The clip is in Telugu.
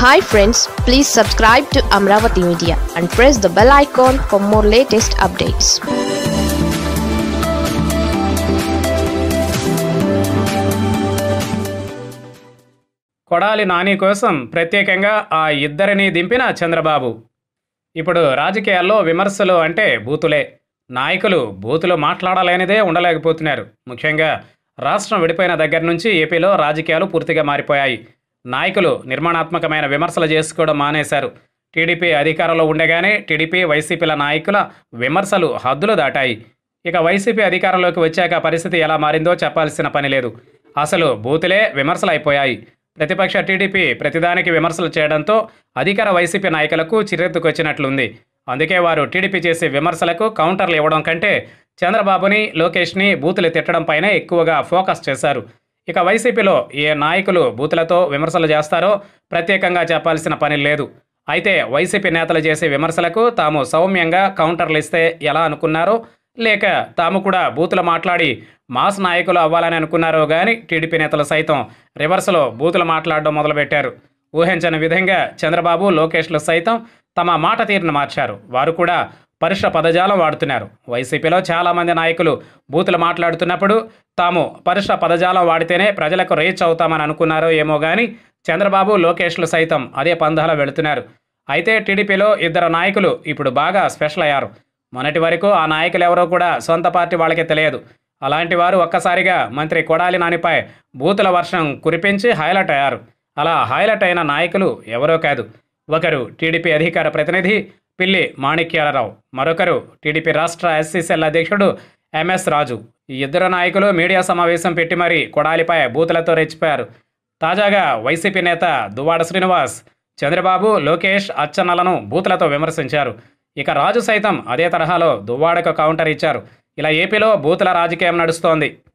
hi friends please subscribe to Amaravati media and press the bell icon for more latest updates Kodali Nani కోసం ప్రత్యేకంగా ఆ ఇద్దరిని దింపిన చంద్రబాబు ఇప్పుడు రాజకీయాల్లో విమర్శలు అంటే బూతులే నాయకులు బూతులు మాట్లాడలేనిదే ఉండలేకపోతున్నారు ముఖ్యంగా రాష్ట్రం విడిపోయిన దగ్గర నుంచి ఏపీలో రాజకీయాలు పూర్తిగా మారిపోయాయి నాయకులు నిర్మాణాత్మకమైన విమర్శలు చేసుకోవడం మానేశారు టీడీపీ అధికారంలో ఉండగానే టీడీపీ వైసీపీల నాయకుల విమర్శలు హద్దులు దాటాయి ఇక వైసీపీ అధికారంలోకి వచ్చాక పరిస్థితి ఎలా మారిందో చెప్పాల్సిన పని లేదు అసలు బూతులే విమర్శలు అయిపోయాయి ప్రతిపక్ష టీడీపీ ప్రతిదానికి విమర్శలు చేయడంతో అధికార వైసీపీ నాయకులకు చిరెత్తుకొచ్చినట్లుంది అందుకే వారు టీడీపీ చేసే విమర్శలకు కౌంటర్లు ఇవ్వడం కంటే చంద్రబాబుని లోకేష్ని బూతులు తిట్టడం పైనే ఎక్కువగా ఫోకస్ చేశారు ఇక వైసీపీలో ఏ నాయకులు బూతులతో విమర్శలు చేస్తారో ప్రత్యేకంగా చెప్పాల్సిన పని లేదు అయితే వైసీపీ నేతలు చేసే విమర్శలకు తాము సౌమ్యంగా కౌంటర్లు ఇస్తే ఎలా అనుకున్నారో లేక తాము కూడా బూతులు మాట్లాడి మాస్ నాయకులు అవ్వాలని అనుకున్నారో కానీ టీడీపీ నేతలు సైతం రివర్స్లో బూతులు మాట్లాడడం మొదలుపెట్టారు ఊహించని విధంగా చంద్రబాబు లోకేష్లు సైతం తమ మాట తీరును మార్చారు వారు కూడా పరుష పదజాలం వాడుతున్నారు వైసీపీలో చాలామంది నాయకులు బూతులు మాట్లాడుతున్నప్పుడు తాము పరుష పదజాలం వాడితేనే ప్రజలకు రీచ్ అవుతామని అనుకున్నారో ఏమో కానీ చంద్రబాబు లోకేష్లు సైతం అదే పందాలో వెళుతున్నారు అయితే టీడీపీలో ఇద్దరు నాయకులు ఇప్పుడు బాగా స్పెషల్ అయ్యారు మొన్నటి వరకు ఆ నాయకులు ఎవరో కూడా సొంత పార్టీ వాళ్ళకే తెలియదు అలాంటి వారు ఒక్కసారిగా మంత్రి కొడాలి నానిపై బూతుల వర్షం కురిపించి హైలైట్ అయ్యారు అలా హైలైట్ అయిన నాయకులు ఎవరో కాదు ఒకరు టీడీపీ అధికార ప్రతినిధి పిల్లి మాణిక్యాలరావు మరొకరు టీడీపీ రాష్ట్ర ఎస్సీసీఎల్ అధ్యక్షుడు ఎంఎస్ రాజు ఈ ఇద్దరు నాయకులు మీడియా సమావేశం పెట్టి మరీ కొడాలిపై బూతులతో రెచ్చిపోయారు తాజాగా వైసీపీ నేత దువ్వాడ శ్రీనివాస్ చంద్రబాబు లోకేష్ అచ్చెన్నలను బూతులతో విమర్శించారు ఇక రాజు సైతం అదే తరహాలో దువ్వాడకు కౌంటర్ ఇచ్చారు ఇలా ఏపీలో బూతుల రాజకీయం నడుస్తోంది